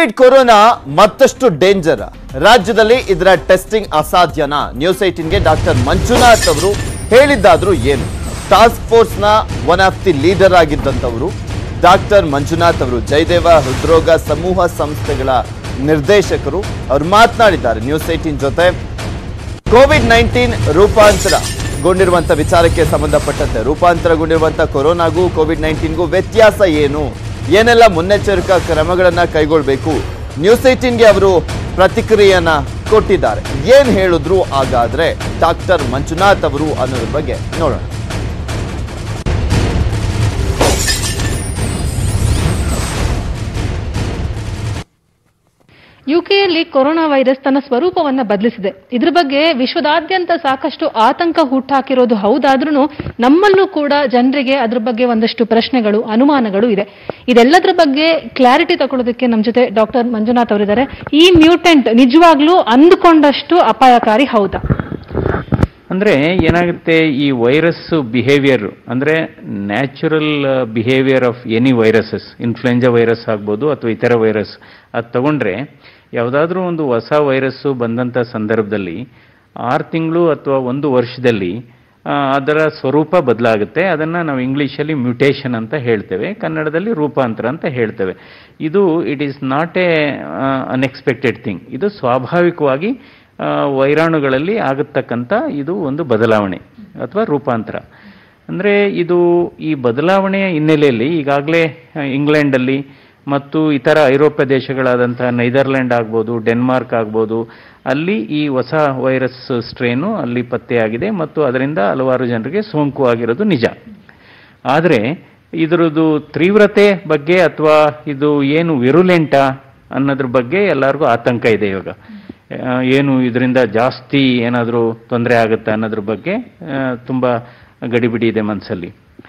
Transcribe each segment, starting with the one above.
Covid corona ಮತ್ತಷ್ಟು danger ರಾಜ್ಯದಲ್ಲಿ ಇದರ ಟೆಸ್ಟಿಂಗ್ ಅಸಾಧ್ಯನಾ ನ್ಯೂಸ್ ಏಟಿನ್ಗೆ ಡಾಕ್ಟರ್ ಮಂಜುನಾಥ್ ಅವರು ಹೇಳಿದ್ದಾದ್ರೂ ಏನು ಟಾಸ್ಕ್ ಫೋರ್ಸ್ ನ ಒನ್ ಆಫ್ ದಿ ಲೀಡರ್ ಆಗಿದ್ದಂಥವರು ಡಾಕ್ಟರ್ ಮಂಜುನಾಥ್ ಅವರು ಜಯದೇವ ಹೃದ್ರೋಗ ಸಮೂಹ ಸಂಸ್ಥೆಗಳ ನಿರ್ದೇಶಕರು ಅವರು ಮಾತನಾಡಿದ್ದಾರೆ ನ್ಯೂಸ್ ಏಟಿನ್ ಜೊತೆ ಕೋವಿಡ್ ನೈನ್ಟೀನ್ ರೂಪಾಂತರಗೊಂಡಿರುವಂತ ವಿಚಾರಕ್ಕೆ ಸಂಬಂಧಪಟ್ಟಂತೆ ರೂಪಾಂತರಗೊಂಡಿರುವಂತ ಕೊರೋನಾಗೂ ಕೋವಿಡ್ ನೈನ್ಟೀನ್ಗೂ ವ್ಯತ್ಯಾಸ ಏನು ಏನೆಲ್ಲ ಮುನ್ನೆಚ್ಚರಿಕಾ ಕ್ರಮಗಳನ್ನ ಕೈಗೊಳ್ಳಬೇಕು ನ್ಯೂಸ್ ಏಟೀನ್ಗೆ ಅವರು ಪ್ರತಿಕ್ರಿಯೆಯನ್ನ ಕೊಟ್ಟಿದ್ದಾರೆ ಏನ್ ಹೇಳಿದ್ರು ಹಾಗಾದ್ರೆ ಡಾಕ್ಟರ್ ಮಂಜುನಾಥ್ ಅವರು ಅನ್ನೋದ್ರ ಬಗ್ಗೆ ನೋಡೋಣ ಯುಕೆಯಲ್ಲಿ ಕೊರೋನಾ ವೈರಸ್ ತನ್ನ ಸ್ವರೂಪವನ್ನ ಬದಲಿಸಿದೆ ಇದ್ರ ಬಗ್ಗೆ ವಿಶ್ವದಾದ್ಯಂತ ಸಾಕಷ್ಟು ಆತಂಕ ಹುಟ್ಟಾಕಿರೋದು ಹೌದಾದ್ರೂ ನಮ್ಮಲ್ಲೂ ಕೂಡ ಜನರಿಗೆ ಅದ್ರ ಬಗ್ಗೆ ಒಂದಷ್ಟು ಪ್ರಶ್ನೆಗಳು ಅನುಮಾನಗಳು ಇದೆ ಇದೆಲ್ಲದ್ರ ಬಗ್ಗೆ ಕ್ಲಾರಿಟಿ ತಗೊಳ್ಳೋದಕ್ಕೆ ನಮ್ಮ ಜೊತೆ ಡಾಕ್ಟರ್ ಮಂಜುನಾಥ್ ಅವರಿದ್ದಾರೆ ಈ ಮ್ಯೂಟೆಂಟ್ ನಿಜವಾಗ್ಲೂ ಅಂದುಕೊಂಡಷ್ಟು ಅಪಾಯಕಾರಿ ಹೌದಾ ಅಂದರೆ ಏನಾಗುತ್ತೆ ಈ ವೈರಸ್ ಬಿಹೇವಿಯರ್ ಅಂದರೆ natural behaviour of any viruses influenza virus ಆಗ್ಬೋದು ಅಥವಾ ಇತರ ವೈರಸ್ ಅದು ತಗೊಂಡ್ರೆ ಯಾವುದಾದ್ರೂ ಒಂದು ಹೊಸ ವೈರಸ್ಸು ಬಂದಂಥ ಸಂದರ್ಭದಲ್ಲಿ ಆರು ತಿಂಗಳು ಅಥವಾ ಒಂದು ವರ್ಷದಲ್ಲಿ ಆ, ಅದರ ಸ್ವರೂಪ ಬದಲಾಗುತ್ತೆ ಅದನ್ನು ನಾವು ಇಂಗ್ಲೀಷಲ್ಲಿ ಮ್ಯೂಟೇಷನ್ ಅಂತ ಹೇಳ್ತೇವೆ ಕನ್ನಡದಲ್ಲಿ ರೂಪಾಂತರ ಅಂತ ಹೇಳ್ತೇವೆ ಇದು it is not a unexpected thing ಇದು ಸ್ವಾಭಾವಿಕವಾಗಿ ಆ, ವೈರಾಣುಗಳಲ್ಲಿ ಆಗತಕ್ಕಂಥ ಇದು ಒಂದು ಬದಲಾವಣೆ ಅಥವಾ ರೂಪಾಂತರ ಅಂದರೆ ಇದು ಈ ಬದಲಾವಣೆಯ ಹಿನ್ನೆಲೆಯಲ್ಲಿ ಈಗಾಗಲೇ ಇಂಗ್ಲೆಂಡಲ್ಲಿ ಮತ್ತು ಇತರ ಐರೋಪ್ಯ ದೇಶಗಳಾದಂಥ ನೈದರ್ಲ್ಯಾಂಡ್ ಆಗ್ಬೋದು ಡೆನ್ಮಾರ್ಕ್ ಆಗ್ಬೋದು ಅಲ್ಲಿ ಈ ಹೊಸ ವೈರಸ್ ಸ್ಟ್ರೇನು ಅಲ್ಲಿ ಪತ್ತೆಯಾಗಿದೆ ಮತ್ತು ಅದರಿಂದ ಹಲವಾರು ಜನರಿಗೆ ಸೋಂಕು ಆಗಿರೋದು ನಿಜ ಆದರೆ ಇದರದ್ದು ತೀವ್ರತೆ ಬಗ್ಗೆ ಅಥವಾ ಇದು ಏನು ವಿರುಲೆಂಟಾ ಅನ್ನೋದ್ರ ಬಗ್ಗೆ ಎಲ್ಲರಿಗೂ ಆತಂಕ ಇದೆ ಇವಾಗ ಆ, ಏನು ಇದರಿಂದ ಜಾಸ್ತಿ ಏನಾದರೂ ತೊಂದರೆ ಆಗುತ್ತಾ ಅನ್ನೋದ್ರ ಬಗ್ಗೆ ಆ, ತುಂಬ ಗಡಿಬಿಡಿ ಇದೆ ಮನಸ್ಸಲ್ಲಿ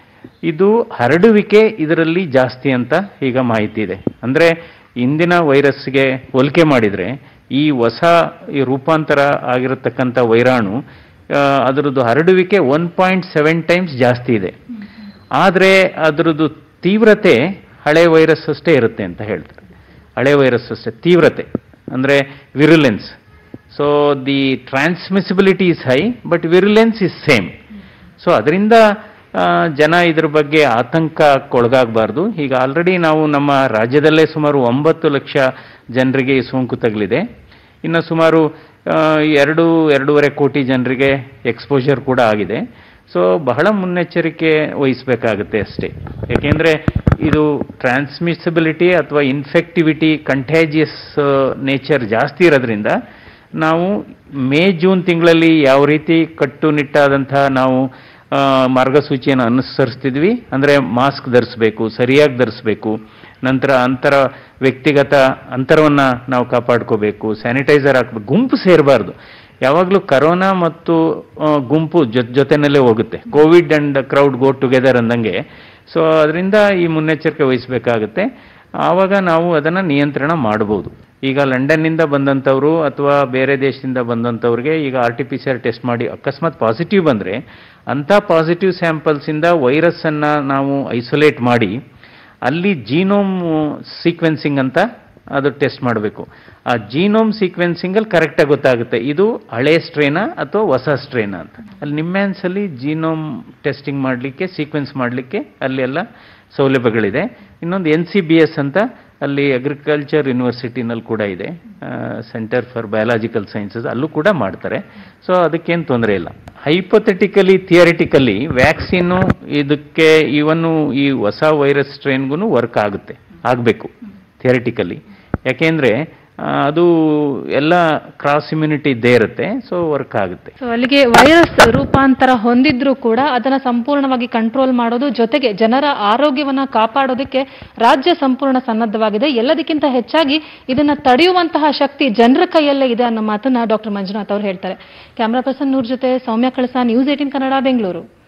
ಇದು ಹರಡುವಿಕೆ ಇದರಲ್ಲಿ ಜಾಸ್ತಿ ಅಂತ ಈಗ ಮಾಹಿತಿ ಇದೆ ಅಂದರೆ ಇಂದಿನ ವೈರಸ್ಗೆ ಹೋಲಿಕೆ ಮಾಡಿದರೆ ಈ ಹೊಸ ಈ ರೂಪಾಂತರ ಆಗಿರತಕ್ಕಂಥ ವೈರಾಣು ಆ, ಅದರದ್ದು ಹರಡುವಿಕೆ ಒನ್ ಪಾಯಿಂಟ್ ಸೆವೆನ್ ಟೈಮ್ಸ್ ಜಾಸ್ತಿ ಇದೆ ಆದರೆ ಅದರದ್ದು ತೀವ್ರತೆ ಹಳೆ ವೈರಸ್ ಅಷ್ಟೇ ಇರುತ್ತೆ ಅಂತ ಹೇಳ್ತಾರೆ ಹಳೆ ವೈರಸ್ ಅಷ್ಟೇ ತೀವ್ರತೆ ಅಂದರೆ virulence so the transmissibility is high but virulence is same so ಅದರಿಂದ ಆ, ಜನ ಇದ್ರ ಬಗ್ಗೆ ಆತಂಕಕ್ಕೊಳಗಾಗಬಾರ್ದು ಈಗ ಆಲ್ರೆಡಿ ನಾವು ನಮ್ಮ ರಾಜ್ಯದಲ್ಲೇ ಸುಮಾರು ಒಂಬತ್ತು ಲಕ್ಷ ಜನರಿಗೆ ಈ ಸೋಂಕು ತಗಲಿದೆ ಇನ್ನು ಸುಮಾರು ಆ, ಎರಡು ಎರಡೂವರೆ ಕೋಟಿ ಜನರಿಗೆ ಎಕ್ಸ್ಪೋಜರ್ ಕೂಡ ಆಗಿದೆ ಸೊ ಬಹಳ ಮುನ್ನೆಚ್ಚರಿಕೆ ವಹಿಸಬೇಕಾಗುತ್ತೆ ಅಷ್ಟೇ ಯಾಕೆಂದರೆ ಇದು ಟ್ರಾನ್ಸ್ಮಿಸಿಬಿಲಿಟಿ ಅಥವಾ ಇನ್ಫೆಕ್ಟಿವಿಟಿ ಕಂಟ್ಯಾಜಿಯಸ್ ನೇಚರ್ ಜಾಸ್ತಿ ಇರೋದ್ರಿಂದ ನಾವು ಮೇ ಜೂನ್ ತಿಂಗಳಲ್ಲಿ ಯಾವ ರೀತಿ ಕಟ್ಟುನಿಟ್ಟಾದಂಥ ನಾವು ಆ, ಮಾರ್ಗಸೂಚಿಯನ್ನು ಅನುಸರಿಸ್ತಿದ್ವಿ ಅಂದರೆ ಮಾಸ್ಕ್ ಧರಿಸ್ಬೇಕು ಸರಿಯಾಗಿ ಧರಿಸ್ಬೇಕು ನಂತರ ಅಂತರ ವ್ಯಕ್ತಿಗತ ಅಂತರವನ್ನು ನಾವು ಕಾಪಾಡ್ಕೋಬೇಕು ಸ್ಯಾನಿಟೈಸರ್ ಹಾಕ್ಬೇಕು ಗುಂಪು ಸೇರಬಾರ್ದು ಯಾವಾಗಲೂ ಕರೋನಾ ಮತ್ತು ಆ, ಗುಂಪು ಜೊತೆ ಜೊತೆನಲ್ಲೇ ಹೋಗುತ್ತೆ covid and crowd go together ಅಂದಂಗೆ ಸೊ ಅದರಿಂದ ಈ ಮುನ್ನೆಚ್ಚರಿಕೆ ವಹಿಸಬೇಕಾಗುತ್ತೆ ಆವಾಗ ನಾವು ಅದನ್ನು ನಿಯಂತ್ರಣ ಮಾಡ್ಬೋದು ಈಗ ಲಂಡನ್ನಿಂದ ಬಂದಂಥವ್ರು ಅಥವಾ ಬೇರೆ ದೇಶದಿಂದ ಬಂದಂಥವ್ರಿಗೆ ಈಗ R T P C R test ಮಾಡಿ ಅಕಸ್ಮಾತ್ ಪಾಸಿಟಿವ್ ಬಂದರೆ ಅಂಥ ಪಾಸಿಟಿವ್ ಸ್ಯಾಂಪಲ್ಸಿಂದ ವೈರಸ್ಸನ್ನು ನಾವು ಐಸೋಲೇಟ್ ಮಾಡಿ ಅಲ್ಲಿ ಜೀನೋಮ್ ಸೀಕ್ವೆನ್ಸಿಂಗ್ ಅಂತ ಅದು ಟೆಸ್ಟ್ ಮಾಡಬೇಕು ಆ ಜೀನೋಮ್ ಸೀಕ್ವೆನ್ಸಿಂಗಲ್ಲಿ ಕರೆಕ್ಟಾಗಿ ಗೊತ್ತಾಗುತ್ತೆ ಇದು ಹಳೆ ಸ್ಟ್ರೇನಾ ಅಥವಾ ಹೊಸ ಸ್ಟ್ರೇನಾ ಅಂತ ಅಲ್ಲಿ ನಿಮ್ಯಾನ್ಸಲ್ಲಿ ಜೀನೋಮ್ ಟೆಸ್ಟಿಂಗ್ ಮಾಡಲಿಕ್ಕೆ ಸೀಕ್ವೆನ್ಸ್ ಮಾಡಲಿಕ್ಕೆ ಅಲ್ಲಿ ಎಲ್ಲ ಸೌಲಭ್ಯಗಳಿದೆ ಇನ್ನೊಂದು ಎನ್ ಸಿ ಬಿ ಎಸ್ ಅಂತ ಅಲ್ಲಿ ಅಗ್ರಿಕಲ್ಚರ್ ಯೂನಿವರ್ಸಿಟಿನಲ್ಲಿ ಕೂಡ ಇದೆ ಸೆಂಟರ್ ಫಾರ್ ಬಯಾಲಜಿಕಲ್ ಸೈನ್ಸಸ್ ಅಲ್ಲೂ ಕೂಡ ಮಾಡ್ತಾರೆ ಸೊ ಅದಕ್ಕೇನು ತೊಂದರೆ ಇಲ್ಲ ಹೈಪೊಥೆಟಿಕಲಿ ಥಿಯರಿಟಿಕಲಿ ವ್ಯಾಕ್ಸಿನ್ನು ಇದಕ್ಕೆ ಇವನು ಈ ಹೊಸ ವೈರಸ್ ಸ್ಟ್ರೇನ್ಗೂ ವರ್ಕ್ ಆಗುತ್ತೆ ಆಗಬೇಕು ಥಿಯರಿಟಿಕಲಿ ಯಾಕೆಂದರೆ ಅದು ಎಲ್ಲ ಕ್ರಾಸ್ ಇಮ್ಯುನಿಟಿ ಇದ್ದೇ ಇರುತ್ತೆ ಸೊ ವರ್ಕ್ ಆಗುತ್ತೆ ಸೊ ಅಲ್ಲಿಗೆ ವೈರಸ್ ರೂಪಾಂತರ ಹೊಂದಿದ್ರೂ ಕೂಡ ಅದನ್ನ ಸಂಪೂರ್ಣವಾಗಿ ಕಂಟ್ರೋಲ್ ಮಾಡೋದು ಜೊತೆಗೆ ಜನರ ಆರೋಗ್ಯವನ್ನ ಕಾಪಾಡೋದಕ್ಕೆ ರಾಜ್ಯ ಸಂಪೂರ್ಣ ಸನ್ನದ್ಧವಾಗಿದೆ ಎಲ್ಲದಕ್ಕಿಂತ ಹೆಚ್ಚಾಗಿ ಇದನ್ನ ತಡೆಯುವಂತಹ ಶಕ್ತಿ ಜನರ ಕೈಯಲ್ಲೇ ಇದೆ ಅನ್ನೋ ಮಾತನ್ನ ಡಾಕ್ಟರ್ ಮಂಜುನಾಥ್ ಅವರು ಹೇಳ್ತಾರೆ ಕ್ಯಾಮರಾ ಪರ್ಸನ್ ನೂರ್ ಜೊತೆ ಸೌಮ್ಯ ಕಳಸ ನ್ಯೂಸ್ ಏಟಿನ್ ಕನ್ನಡ ಬೆಂಗಳೂರು